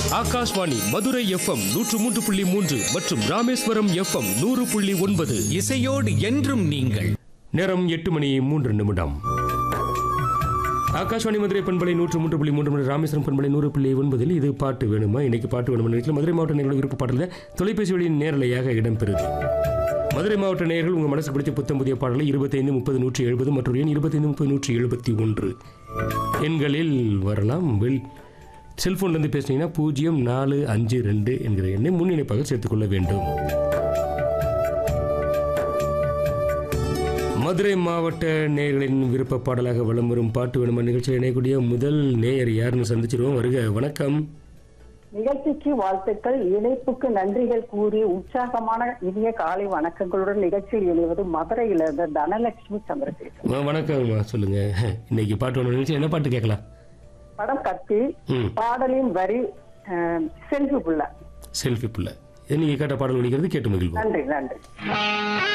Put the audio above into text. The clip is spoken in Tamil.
ஆகாஷ்வாணி மதுரை எஃப்எம் நூற்று மூன்று புள்ளி மூன்று மற்றும் ராமேஸ்வரம் எஃப்எம் நூறு புள்ளி ஒன்பது இசையோடு என்றும் நீங்கள் நேரம் எட்டு மணி மூன்று நிமிடம் ஆகாஷ்வாணி மதுரை பண்பலை நூற்று மூன்று புள்ளி மூன்று மணி ராமேஸ்வரம் பண்பலை நூறு புள்ளி ஒன்பதில் இது பாட்டு வேணுமா இன்னைக்கு பாட்டு வேணுமா நிகழ்ச்சியில் மதுரை மாவட்ட நேர்களுடைய விருப்ப பாடலில் தொலைபேசி வழியின் நேரலையாக இடம்பெறுது மதுரை மாவட்ட நேயர்கள் உங்கள் மனசு பிடிச்ச புத்தம் புதிய பாடலை இருபத்தைந்து முப்பது நூற்றி எழுபது மற்றும் எண் இருபத்தைந்து முப்பது நூற்றி எழுபத்தி ஒன்று எண்களில் வரலாம் வெள் செல்ஃபோன்லேருந்து பேசுனீங்கன்னா பூஜ்ஜியம் நாலு அஞ்சு ரெண்டு என்கிற எண்ணை முன்னிணைப்பாக சேர்த்துக்கொள்ள வேண்டும் மதுரை மாவட்ட நேயர்களின் விருப்ப பாடலாக வலம் வரும் பாட்டு வேணுமா நிகழ்ச்சியில் இணையக்கூடிய முதல் நேயர் யாருன்னு சந்திச்சிருவோம் வருக வணக்கம் நிகழ்ச்சிக்கு வாழ்த்துக்கள் இணைப்புக்கு நன்றிகள் கூறி உற்சாகமான இனிய காலை வணக்கங்களுடன் நிகழ்ச்சியில் இணைவது மதுரையிலிருந்து தனலட்சுமி சந்திரசேகர் வ- வணக்கம்மா சொல்லுங்க இன்னைக்கு பாட்டு வேணும் நிகழ்ச்சி என்ன பாட்டு கேட்கலாம் படம் கத்தி ம் பாடலின் வரி அஹ், செல்வி புள்ள செல்ஃபி புள்ள இது நீங்கள் கேட்ட பாடல் முடிக்கிறது கேட்டு மகிழ்வோம் நன்றி நன்றி